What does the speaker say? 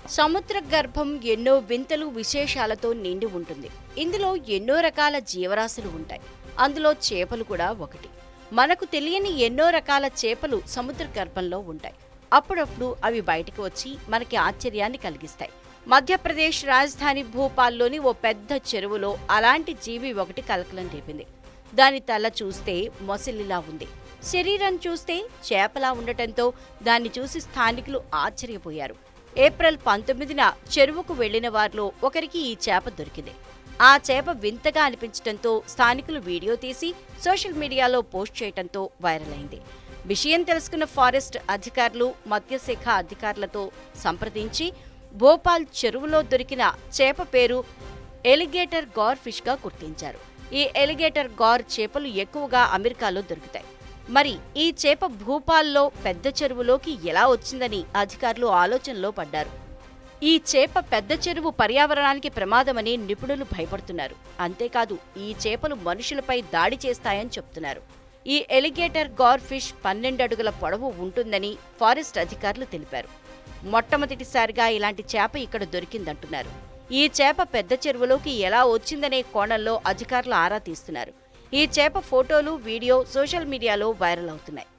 సముద్ర గర్భం ఎన్నో వింతలు విశేషాలతో నిండి ఉంటుంది ఇందులో ఎన్నో రకాల జీవరాశులు ఉంటాయి అందులో చేపలు కూడా ఒకటి మనకు తెలియని ఎన్నో రకాల చేపలు సముద్ర గర్భంలో ఉంటాయి అప్పుడప్పుడు అవి బయటకు వచ్చి మనకి ఆశ్చర్యాన్ని కలిగిస్తాయి మధ్యప్రదేశ్ రాజధాని భోపాల్లోని ఓ పెద్ద చెరువులో అలాంటి జీవి ఒకటి కలకలం రేపింది దాని తల చూస్తే మొసలిలా ఉంది శరీరం చూస్తే చేపలా ఉండటంతో దాన్ని చూసి స్థానికులు ఆశ్చర్యపోయారు ఏప్రిల్ పంతొమ్మిదిన చెరువుకు వెళ్లిన వారిలో ఒకరికి ఈ చేప దొరికింది ఆ చేప వింతగా అనిపించడంతో స్థానికులు వీడియో తీసి సోషల్ మీడియాలో పోస్ట్ చేయడంతో వైరల్ అయింది విషయం తెలుసుకున్న ఫారెస్ట్ అధికారులు మత్స్యశాఖ అధికారులతో సంప్రదించి భోపాల్ చెరువులో దొరికిన చేప పేరు ఎలిగేటర్ గార్ ఫిష్ గా గుర్తించారు ఈ ఎలిగేటర్ గార్ చేపలు ఎక్కువగా అమెరికాలో దొరుకుతాయి మరి ఈ చేప భూపాల్లో పెద్ద చెరువులోకి ఎలా వచ్చిందని అధికారులు ఆలోచనలో పడ్డారు ఈ చేప పెద్ద చెరువు పర్యావరణానికి ప్రమాదమని నిపుణులు భయపడుతున్నారు అంతేకాదు ఈ చేపలు మనుషులపై దాడి చేస్తాయని చెప్తున్నారు ఈ ఎలిగేటర్ గార్ ఫిష్ పన్నెండు అడుగుల పొడవు ఉంటుందని ఫారెస్ట్ అధికారులు తెలిపారు మొట్టమొదటిసారిగా ఇలాంటి చేప ఇక్కడ దొరికిందంటున్నారు ఈ చేప పెద్ద చెరువులోకి ఎలా వచ్చిందనే కోణంలో అధికారులు ఆరా తీస్తున్నారు ఈ చేప ఫోటోలు వీడియో సోషల్ మీడియాలో వైరల్ అవుతున్నాయి